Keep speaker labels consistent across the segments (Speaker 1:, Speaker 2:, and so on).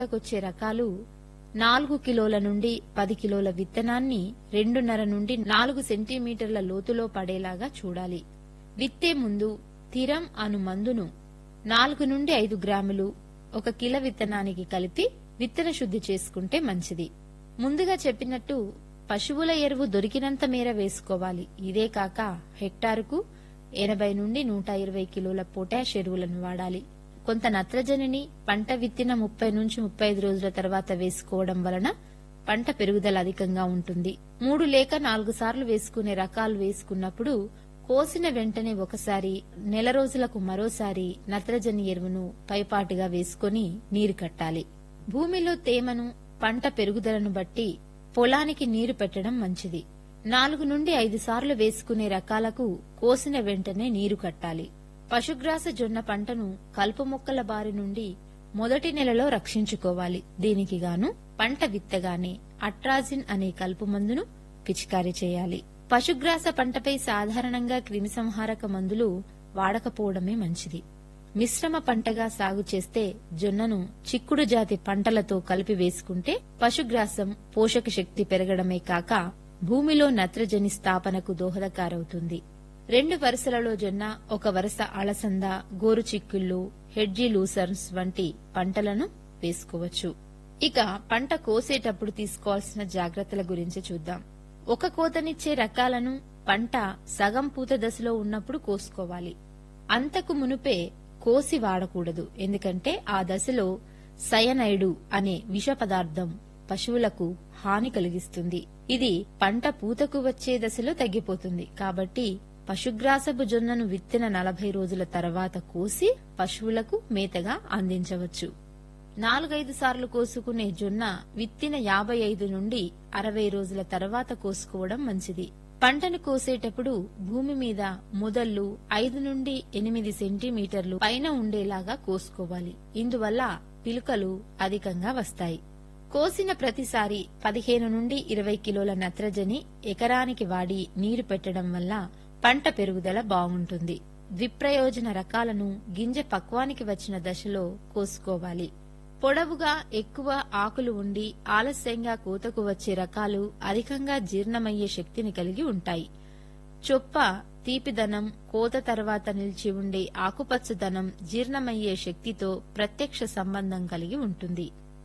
Speaker 1: వచ్చే రకాలు నాలుగు కిలోల నుండి పది కిలోల విత్తనాన్ని రెండున్నర నుండి నాలుగు సెంటీమీటర్ల లోతులో పడేలాగా చూడాలి విత్తే ముందు స్థిరం అను మందును నాలుగు నుండి ఐదు గ్రాములు ఒక కిల విత్తనానికి కలిపి విత్తన శుద్ధి చేసుకుంటే మంచిది ముందుగా చెప్పినట్టు పశువుల ఎరువు దొరికినంత మేర వేసుకోవాలి ఇదే కాక హెక్టారుకు ఎనభై నుండి నూట ఇరవై కిలోల పొటాష్ ఎరువులను వాడాలి కొంత నత్రజనిని పంట విత్తిన ముప్పై నుంచి ముప్పై ఐదు రోజుల తర్వాత వేసుకోవడం వలన పంట పెరుగుదల అధికంగా ఉంటుంది మూడు లేక నాలుగు సార్లు వేసుకునే రకాలు వేసుకున్నప్పుడు కోసిన వెంటనే ఒకసారి నెల రోజులకు మరోసారి నత్రజని ఎరువును పైపాటుగా వేసుకొని నీరు కట్టాలి భూమిలో తేమను పంట పెరుగుదలను బట్టి పొలానికి నీరు పెట్టడం మంచిది నాలుగు నుండి ఐదు సార్లు వేసుకునే రకాలకు కోసిన వెంటనే నీరు కట్టాలి పశుగ్రాస జొన్న పంటను కలుపు మొక్కల బారి నుండి మొదటి నెలలో రక్షించుకోవాలి దీనికి గాను పంట విత్తగానే అట్రాజిన్ అనే కలుపు మందును పిచికారీ చేయాలి పశుగ్రాస పంటపై సాధారణంగా క్రిమిసంహారక మందులు వాడకపోవడమే మంచిది మిశ్రమ పంటగా సాగు చేస్తే జొన్నను చిక్కుడు జాతి పంటలతో కలిపి వేసుకుంటే పశుగ్రాసం పోషక శక్తి పెరగడమే కాక భూమిలో నత్రజని స్థాపనకు దోహదకారవుతుంది రెండు వరుసలలో జొన్న ఒక వరుస అలసంద గోరు చిక్కుళ్ళు హెడ్జీ లూసర్న్స్ వంటి పంటలను వేసుకోవచ్చు ఇక పంట కోసేటప్పుడు తీసుకోవాల్సిన జాగ్రత్తల గురించి చూద్దాం ఒక కోతనిచ్చే రకాలను పంట సగం పూత దశలో ఉన్నప్పుడు కోసుకోవాలి అంతకు మునుపే కోసి వాడకూడదు ఎందుకంటే ఆ దశలో సయనైడు అనే విష పదార్థం పశువులకు హాని కలిగిస్తుంది ఇది పంట పూతకు వచ్చే దశలో తగ్గిపోతుంది కాబట్టి పశుగ్రాసపు జొన్నను విత్తిన నలభై రోజుల తర్వాత కోసి పశువులకు మేతగా అందించవచ్చు నాలుగైదు సార్లు కోసుకునే జొన్న విత్తిన యాభై ఐదు నుండి అరవై రోజుల తర్వాత కోసుకోవడం మంచిది పంటను కోసేటప్పుడు భూమి మీద మొదళ్ళు ఐదు నుండి ఎనిమిది సెంటీమీటర్లు పైన ఉండేలాగా కోసుకోవాలి ఇందువల్ల పిలుకలు అధికంగా వస్తాయి కోసిన ప్రతిసారి పదిహేను నుండి ఇరవై కిలోల నత్రజని ఎకరానికి వాడి నీరు పెట్టడం వల్ల పంట పెరుగుదల బాగుంటుంది ద్విప్రయోజన రకాలను గింజ పక్వానికి వచ్చిన దశలో కోసుకోవాలి పొడవుగా ఎక్కువ ఆకులు ఉండి ఆలస్యంగా కోతకు వచ్చే రకాలు అధికంగా జీర్ణమయ్యే శక్తిని కలిగి ఉంటాయి చొప్ప తీపిదనం కోత తర్వాత నిలిచి ఉండే ఆకుపచ్చదనం జీర్ణమయ్యే శక్తితో ప్రత్యక్ష సంబంధం కలిగి ఉంటుంది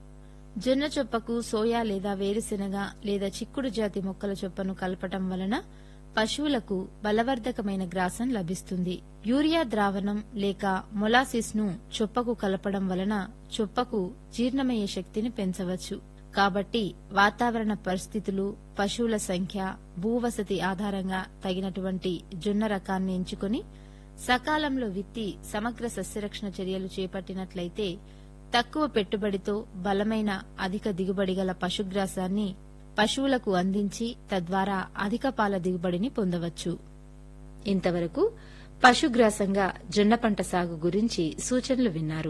Speaker 1: జొన్న చొప్పకు సోయా లేదా వేరుశెనగ లేదా చిక్కుడు జాతి మొక్కల చొప్పను కలపటం వలన పశువులకు బలవర్ధకమైన గ్రాసం లభిస్తుంది యూరియా ద్రావణం లేక మొలాసిస్ ను చొప్పకు కలపడం వలన చొప్పకు జీర్ణమయ్యే శక్తిని పెంచవచ్చు కాబట్టి వాతావరణ పరిస్థితులు పశువుల సంఖ్య భూవసతి ఆధారంగా తగినటువంటి జొన్న రకాన్ని ఎంచుకొని సకాలంలో విత్తి సమగ్ర సస్యరక్షణ చర్యలు చేపట్టినట్లయితే తక్కువ పెట్టుబడితో బలమైన అధిక దిగుబడి గల పశుగ్రాసాన్ని పశువులకు అందించి తద్వారా అధిక పాల దిగుబడిని పొందవచ్చు ఇంతవరకు పశుగ్రాసంగా జొన్న పంట సాగు గురించి సూచనలు విన్నారు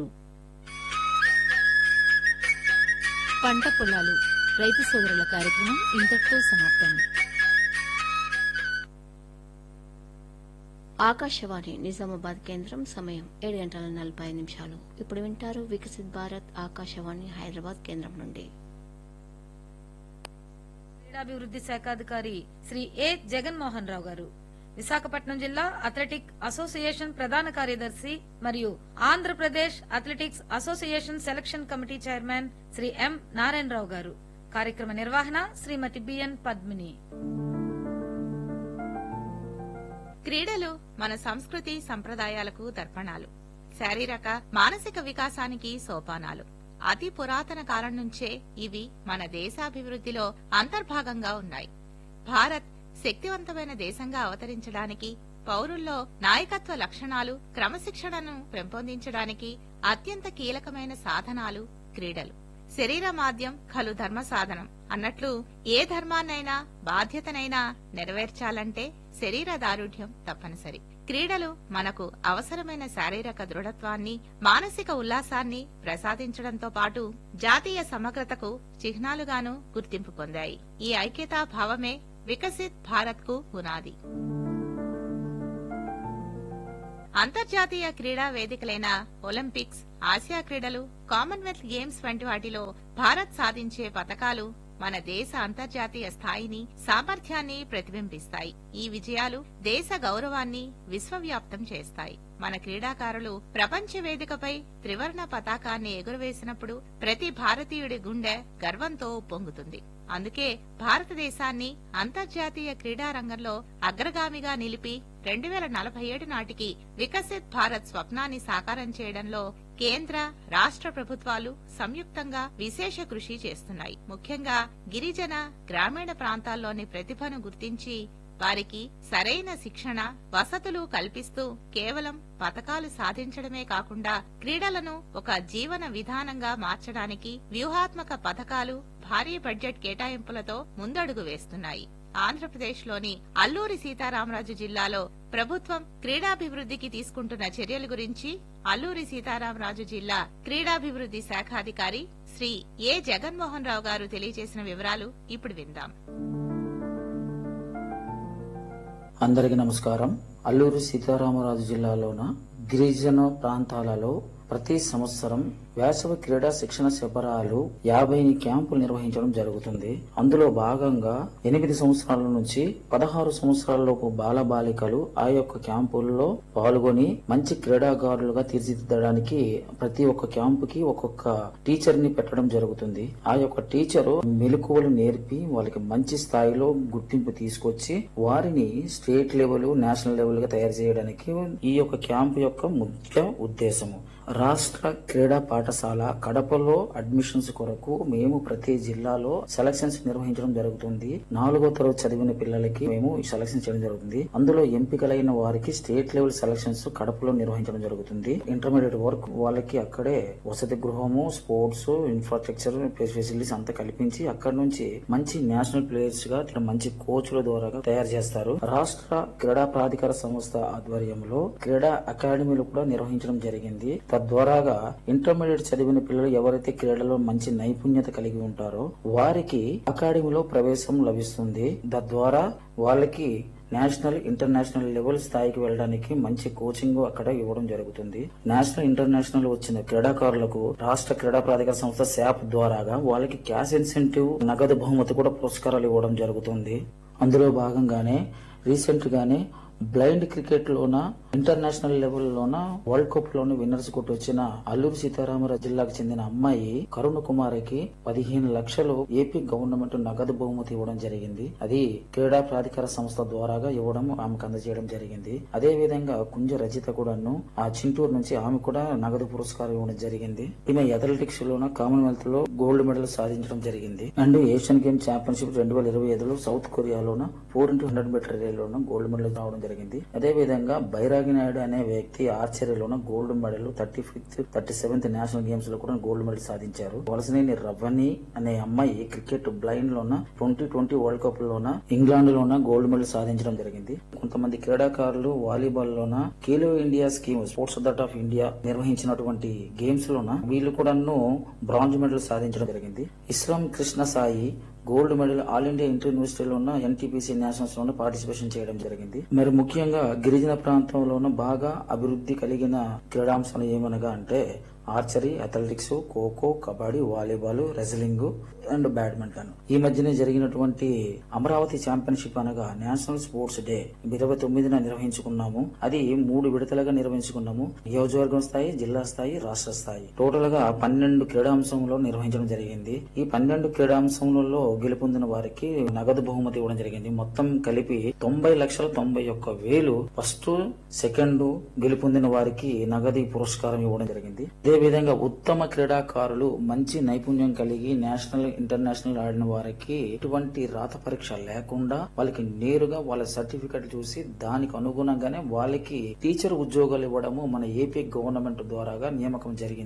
Speaker 1: పంట పొలాలు రైతు సోదరుల కార్యక్రమం ఇంతటితో సమాప్తం
Speaker 2: ఆకాశవాణి నిజామాబాద్ కేంద్రం సమయం ఏడు గంటల నలభై ఐదు నిమిషాలు ఇప్పుడు వింటారు వికసిత్ భారత్ ఆకాశవాణి హైదరాబాద్ కేంద్రం నుండి
Speaker 3: క్రీడాభివృద్ధి శాఖాధికారి శ్రీ ఏ జగన్మోహన్ రావు గారు విశాఖపట్నం జిల్లా అథ్లెటిక్ అసోసియేషన్ ప్రధాన కార్యదర్శి మరియు Andhra Pradesh athletics association selection committee chairman Shri M Narayana Rao గారు కార్యక్రమ నిర్వహణ శ్రీమతి బిఎన్ పద్మిని
Speaker 4: క్రీడలు మన సంస్కృతి సంప్రదాయాలకు దర్పణాలు శారీరక మానసిక వికాసానికి సోపానాలు అతి పురాతన కాలం నుంచే ఇవి మన దేశాభివృద్ధిలో అంతర్భాగంగా ఉన్నాయి భారత్ శక్తివంతమైన దేశంగా అవతరించడానికి పౌరుల్లో నాయకత్వ లక్షణాలు క్రమశిక్షణను పెంపొందించడానికి అత్యంత కీలకమైన సాధనాలు క్రీడలు శరీర మాధ్యం ఖలు ధర్మ సాధనం అన్నట్లు ఏ ధర్మాన్నైనా బాధ్యతనైనా నెరవేర్చాలంటే శరీర దారుఢ్యం తప్పనిసరి క్రీడలు మనకు అవసరమైన శారీరక దృఢత్వాన్ని మానసిక ఉల్లాసాన్ని ప్రసాదించడంతో పాటు జాతీయ సమగ్రతకు చిహ్నాలుగాను గుర్తింపు పొందాయి ఈ ఐక్యతా భావమే వికసిత్ భారత్ కు పునాది అంతర్జాతీయ క్రీడా వేదికలైన ఒలింపిక్స్ ఆసియా క్రీడలు కామన్వెల్త్ గేమ్స్ వంటి వాటిలో భారత్ సాధించే పతకాలు మన దేశ అంతర్జాతీయ స్థాయిని సామర్థ్యాన్ని ప్రతిబింబిస్తాయి ఈ విజయాలు దేశ గౌరవాన్ని విశ్వవ్యాప్తం చేస్తాయి మన క్రీడాకారులు ప్రపంచ వేదికపై త్రివర్ణ పతాకాన్ని ఎగురవేసినప్పుడు ప్రతి భారతీయుడి గుండె గర్వంతో ఉప్పొంగుతుంది అందుకే భారతదేశాన్ని అంతర్జాతీయ క్రీడా రంగంలో అగ్రగామిగా నిలిపి రెండు వేల నలభై ఏడు నాటికి వికసిత్ భారత్ స్వప్నాన్ని సాకారం చేయడంలో కేంద్ర రాష్ట్ర ప్రభుత్వాలు సంయుక్తంగా విశేష కృషి చేస్తున్నాయి ముఖ్యంగా గిరిజన గ్రామీణ ప్రాంతాల్లోని ప్రతిభను గుర్తించి వారికి సరైన శిక్షణ వసతులు కల్పిస్తూ కేవలం పథకాలు సాధించడమే కాకుండా క్రీడలను ఒక జీవన విధానంగా మార్చడానికి వ్యూహాత్మక పథకాలు భారీ బడ్జెట్ కేటాయింపులతో ముందడుగు వేస్తున్నాయి ఆంధ్రప్రదేశ్లోని అల్లూరి సీతారామరాజు జిల్లాలో ప్రభుత్వం క్రీడాభివృద్ధికి తీసుకుంటున్న చర్యల గురించి అల్లూరి సీతారామరాజు జిల్లా క్రీడాభివృద్ధి శాఖాధికారి శ్రీ ఏ జగన్మోహన్ రావు గారు తెలియజేసిన వివరాలు ఇప్పుడు విందాం
Speaker 5: అందరికీ నమస్కారం అల్లూరు సీతారామరాజు జిల్లాలోన గిరిజన ప్రాంతాలలో ప్రతి సంవత్సరం వేసవి క్రీడా శిక్షణ శిబిరాలు యాభై క్యాంపులు నిర్వహించడం జరుగుతుంది అందులో భాగంగా ఎనిమిది సంవత్సరాల నుంచి పదహారు సంవత్సరాలలోపు బాల బాలికలు ఆ యొక్క క్యాంపుల్లో పాల్గొని మంచి క్రీడాకారులుగా తీర్చిదిద్దడానికి ప్రతి ఒక్క క్యాంపుకి ఒక్కొక్క టీచర్ ని పెట్టడం జరుగుతుంది ఆ యొక్క టీచరు మెలకువలు నేర్పి వాళ్ళకి మంచి స్థాయిలో గుర్తింపు తీసుకొచ్చి వారిని స్టేట్ లెవెల్ నేషనల్ లెవెల్ గా తయారు చేయడానికి ఈ యొక్క క్యాంపు యొక్క ముఖ్య ఉద్దేశము రాష్ట్ర క్రీడా పాఠశాల కడపలో అడ్మిషన్స్ కొరకు మేము ప్రతి జిల్లాలో సెలక్షన్స్ నిర్వహించడం జరుగుతుంది నాలుగో తరగతి చదివిన పిల్లలకి మేము సెలక్షన్ చేయడం జరుగుతుంది అందులో ఎంపికలైన వారికి స్టేట్ లెవెల్ సెలక్షన్స్ కడపలో నిర్వహించడం జరుగుతుంది ఇంటర్మీడియట్ వర్క్ వాళ్ళకి అక్కడే వసతి గృహము స్పోర్ట్స్ ఇన్ఫ్రాస్ట్రక్చర్ ఫెసిలిటీస్ అంతా కల్పించి అక్కడ నుంచి మంచి నేషనల్ ప్లేయర్స్ గా ఇక్కడ మంచి కోచ్ల ద్వారా తయారు చేస్తారు రాష్ట్ర క్రీడా ప్రాధికార సంస్థ ఆధ్వర్యంలో క్రీడా అకాడమీలు కూడా నిర్వహించడం జరిగింది తద్వారాగా ఇంటర్మీడియట్ చదివిన పిల్లలు ఎవరైతే క్రీడలో మంచి నైపుణ్యత కలిగి ఉంటారో వారికి అకాడమీలో ప్రవేశం లభిస్తుంది తద్వారా వాళ్ళకి నేషనల్ ఇంటర్నేషనల్ లెవెల్ స్థాయికి వెళ్ళడానికి మంచి కోచింగ్ అక్కడ ఇవ్వడం జరుగుతుంది నేషనల్ ఇంటర్నేషనల్ వచ్చిన క్రీడాకారులకు రాష్ట్ర క్రీడా ప్రాధికార సంస్థ శాప్ ద్వారాగా వాళ్ళకి క్యాష్ ఇన్సెంటివ్ నగదు బహుమతి కూడా పురస్కారాలు ఇవ్వడం జరుగుతుంది అందులో భాగంగానే రీసెంట్ గానే బ్లైండ్ క్రికెట్ లోన ఇంటర్నేషనల్ లెవెల్ లోన వరల్డ్ కప్ లోని విన్నర్స్ కొట్టి వచ్చిన అల్లూరు సీతారామరాజు జిల్లాకు చెందిన అమ్మాయి కరుణ కుమారికి పదిహేను లక్షలు ఏపీ గవర్నమెంట్ నగదు బహుమతి ఇవ్వడం జరిగింది అది క్రీడా ప్రాధికార సంస్థ ద్వారాగా ఇవ్వడం ఆమెకు అందజేయడం జరిగింది అదే విధంగా కుంజ రజిత కూడాను ఆ చింటూరు నుంచి ఆమె కూడా నగదు పురస్కారం ఇవ్వడం జరిగింది ఈమె అథ్లెటిక్స్ లోన కామన్వెల్త్ లో గోల్డ్ మెడల్ సాధించడం జరిగింది అండ్ ఏషియన్ గేమ్ ఛాంపియన్షిప్ రెండు వేల ఇరవై ఐదులో సౌత్ కొరియాలోన ఫోర్ ఇంటూ హండ్రెడ్ మీటర్ రిలేలోన గోల్డ్ మెడల్ రావడం జరిగింది అదే విధంగా బైరాగి నాయుడు అనే వ్యక్తి ఆర్చరీలోన gold medal thirty fifth thirty seventh national games లో కూడా గోల్డ్ మెడల్ సాధించారు వలసనేని రవ్వని అనే అమ్మాయి క్రికెట్ బ్లైండ్ లోన ట్వంటీ ట్వంటీ వరల్డ్ కప్ లోన ఇంగ్లాండ్ లోన గోల్డ్ మెడల్ సాధించడం జరిగింది కొంతమంది క్రీడాకారులు వాలీబాల్ లోన Khelo India scheme sports authority of India నిర్వహించినటువంటి గేమ్స్ లోన వీళ్ళు కూడాను బ్రాంజ్ మెడల్ సాధించడం జరిగింది Islam Krishna Sai gold medal all India inter యూనివర్సిటీలో ఉన్న ఎన్టీపీసీ నేషనల్స్ లోనే పార్టిసిపేషన్ చేయడం జరిగింది మరి ముఖ్యంగా గిరిజన ప్రాంతంలోనూ బాగా అభివృద్ధి కలిగిన క్రీడాంశాలు ఏమనగా అంటే archery athletics kho kho kabaddi volleyball wrestling and badminton ఈ మధ్యనే జరిగినటువంటి అమరావతి ఛాంపియన్షిప్ అనగా నేషనల్ స్పోర్ట్స్ డే ఇరవై తొమ్మిదిన నిర్వహించుకున్నాము అది మూడు విడతలుగా నిర్వహించుకున్నాము నియోజకవర్గం స్థాయి జిల్లా స్థాయి రాష్ట్ర స్థాయి టోటల్ గా పన్నెండు క్రీడాంశంలో నిర్వహించడం జరిగింది ఈ పన్నెండు క్రీడాంశములలో గెలుపొందిన వారికి నగదు బహుమతి ఇవ్వడం జరిగింది మొత్తం కలిపి తొంభై లక్షల తొంభై ఒక్క వేలు ఫస్ట్ సెకండ్ గెలుపొందిన వారికి నగదు పురస్కారం ఇవ్వడం జరిగింది అదే విధంగా ఉత్తమ క్రీడాకారులు మంచి నైపుణ్యం కలిగి నేషనల్ ఇంటర్నేషనల్ ఆడిన వారికి ఎటువంటి రాత పరీక్ష లేకుండా వాళ్ళకి నేరుగా వాళ్ళ సర్టిఫికెట్ చూసి దానికి అనుగుణంగానే వాళ్ళకి టీచర్ ఉద్యోగాలు ఇవ్వడము మన ఏపీ గవర్నమెంట్ ద్వారాగా నియామకం జరిగింది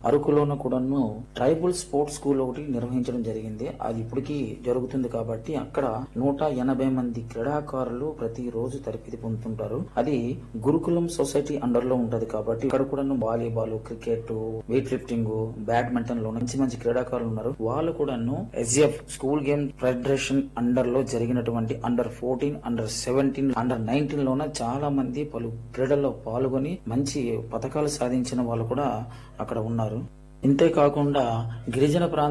Speaker 5: అరకులోన కూడాను ట్రైబల్ స్పోర్ట్స్ స్కూల్ ఒకటి నిర్వహించడం జరిగింది అది ఇప్పటికీ జరుగుతుంది కాబట్టి అక్కడ నూట ఎనభై మంది క్రీడాకారులు ప్రతి రోజు తరబితి పొందుతుంటారు అది గురుకులం సొసైటీ అండర్ లో ఉంటది కాబట్టి ఇక్కడ కూడాను volleyball cricket weightlifting badminton లో మంచి మంచి క్రీడాకారులు ఉన్నారు వాళ్ళు కూడాను SF school game federation under లో జరిగినటువంటి under fourteen under seventeen under nineteen లోన చాలా మంది పలు క్రీడల్లో పాల్గొని మంచి పథకాలు సాధించిన వాళ్ళు కూడా అక్కడ ఉన్నారు ఇంతే కాకుండా గిరిజన ప్రాంత